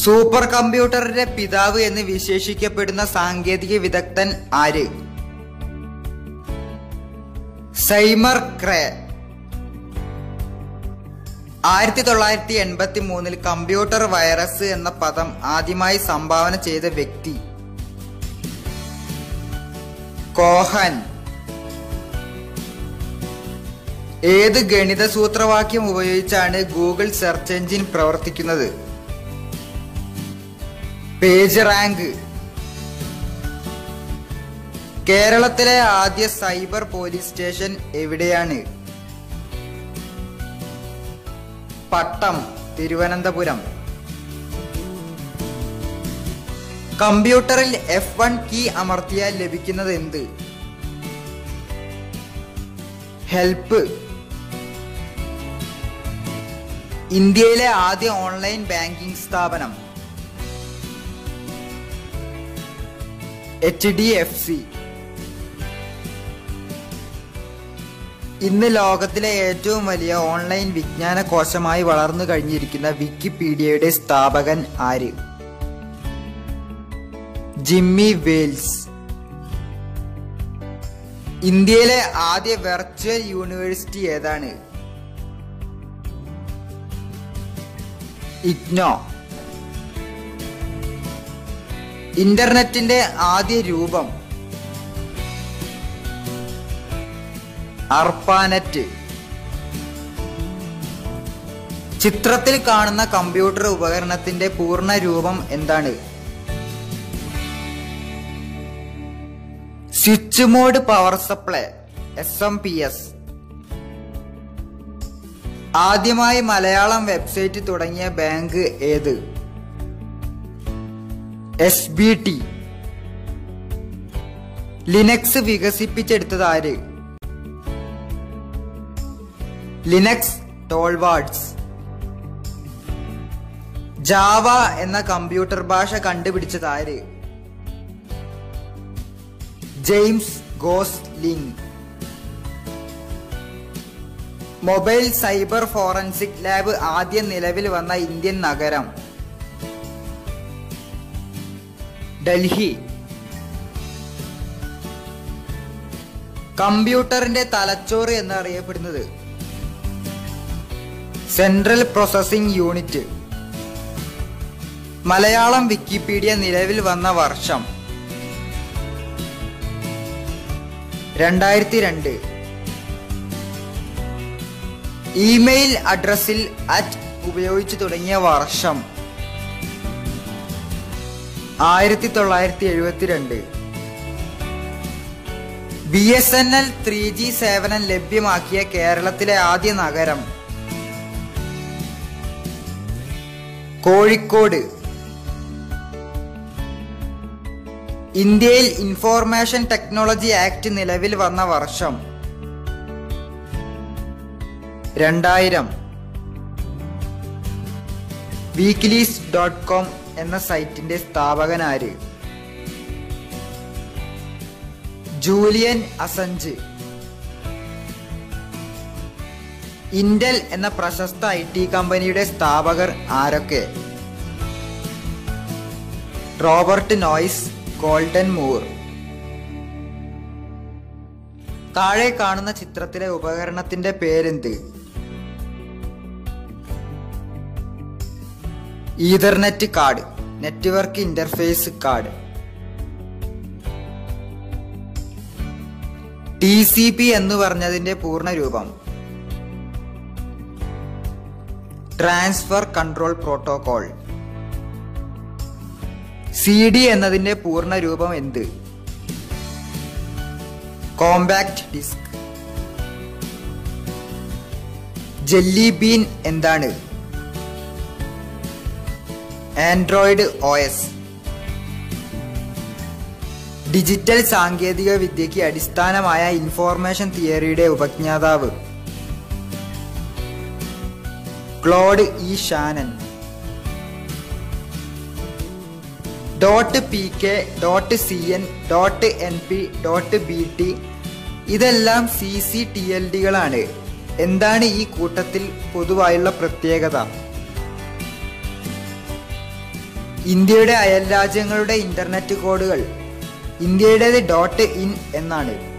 super കമ്പ്യൂട്ടറിന്റെ പിതാവ് എന്ന് വിശേഷിക്കപ്പെടുന്ന സാങ്കേതിക വിദഗ്ധൻ ആര് സൈമർ ക്രേ ആയിരത്തി തൊള്ളായിരത്തി എൺപത്തി മൂന്നിൽ കമ്പ്യൂട്ടർ വൈറസ് എന്ന പദം ആദ്യമായി സംഭാവന ചെയ്ത വ്യക്തി കോഹൻ ഏത് ഗണിത സൂത്രവാക്യം ഉപയോഗിച്ചാണ് ഗൂഗിൾ സെർച്ച് എഞ്ചിൻ പ്രവർത്തിക്കുന്നത് പേജ് റാങ്ക് കേരളത്തിലെ ആദ്യ സൈബർ പോലീസ് സ്റ്റേഷൻ എവിടെയാണ് പട്ടം തിരുവനന്തപുരം കമ്പ്യൂട്ടറിൽ എഫ് വൺ കീ അമർത്തിയാൽ ലഭിക്കുന്നത് എന്ത് ഹെൽപ്പ് ഇന്ത്യയിലെ ആദ്യ ഓൺലൈൻ ബാങ്കിംഗ് സ്ഥാപനം എച്ച് ഡി എഫ് സി ഇന്ന് ലോകത്തിലെ ഏറ്റവും വലിയ ഓൺലൈൻ വിജ്ഞാന കോശമായി വളർന്നു കഴിഞ്ഞിരിക്കുന്ന വിക്കിപീഡിയയുടെ സ്ഥാപകൻ ആര് ജിമ്മി വെയിൽസ് ഇന്ത്യയിലെ ആദ്യ വെർച്വൽ യൂണിവേഴ്സിറ്റി ഏതാണ് ഇഗ്നോ ഇന്റർനെറ്റിന്റെ ആദ്യ രൂപം അർപ്പാനെറ്റ് ചിത്രത്തിൽ കാണുന്ന കമ്പ്യൂട്ടർ ഉപകരണത്തിന്റെ പൂർണ്ണ രൂപം എന്താണ് switch mode power supply S M P S ആദ്യമായി മലയാളം വെബ്സൈറ്റ് തുടങ്ങിയ ബാങ്ക് ഏത് എസ് ബി ടി ലിനക്സ് വികസിപ്പിച്ചെടുത്തത് ആര് ലിനക്സ് ടോൾവാർഡ്സ് ജാവ എന്ന കമ്പ്യൂട്ടർ ഭാഷ കണ്ടുപിടിച്ചത് ആര് James Gosling mobile cyber forensic lab ആദ്യം നിലവിൽ വന്ന ഇന്ത്യൻ നഗരം ഡൽഹി കമ്പ്യൂട്ടറിന്റെ തലച്ചോറ് എന്നറിയപ്പെടുന്നത് central processing unit Malayalam Wikipedia നിലവിൽ വന്ന വർഷം രണ്ടായിരത്തി രണ്ട് ഇമെയിൽ അഡ്രസ്സിൽ അറ്റ് ഉപയോഗിച്ചു തുടങ്ങിയ വർഷം ആയിരത്തി തൊള്ളായിരത്തി എഴുപത്തിരണ്ട് B S N L three G സേവനം ലഭ്യമാക്കിയ കേരളത്തിലെ ആദ്യ നഗരം കോഴിക്കോട് ഇന്ത്യയിൽ ഇൻഫോർമേഷൻ ടെക്നോളജി ആക്ട് നിലവിൽ വന്ന വർഷം രണ്ടായിരം വീക്ക്ലീസ് ഡോട്ട് കോം എന്ന സൈറ്റിന്റെ സ്ഥാപകനാര് ജൂലിയൻ അസഞ്ച് ഇന്റൽ എന്ന പ്രശസ്ത ഐ ടി കമ്പനിയുടെ സ്ഥാപകർ ആരൊക്കെ റോബർട്ട് നോയ്സ് ഗോൾഡൻ മൂർ താഴെ കാണുന്ന ചിത്രത്തിലെ ഉപകരണത്തിന്റെ പേരെന്ത് ethernet card network interface card T C P എന്ന് പറഞ്ഞതിന്റെ പൂർണ്ണ രൂപം transfer control protocol C D എന്നതിന്റെ പൂർണ്ണ രൂപം എന്ത് കോമ്പാക്ട് ഡിസ്ക് ജെല്ലി ബീൻ എന്താണ് ആൻഡ്രോയിഡ് ഒ എസ് ഡിജിറ്റൽ സാങ്കേതിക വിദ്യയ്ക്ക് അടിസ്ഥാനമായ ഇൻഫോർമേഷൻ തിയറിയുടെ ഉപജ്ഞാതാവ് Claude E Shannon dot P K dot C N dot N P dot B T ഇതെല്ലാം സി സി ടി എൽ ഡികളാണ് എന്താണ് ഈ കൂട്ടത്തിൽ പൊതുവായുള്ള പ്രത്യേകത ഇന്ത്യയുടെ അയൽ രാജ്യങ്ങളുടെ ഇന്റർനെറ്റ് കോഡുകൾ ഇന്ത്യയുടേത് ഡോട്ട് ഇൻ എന്നാണ്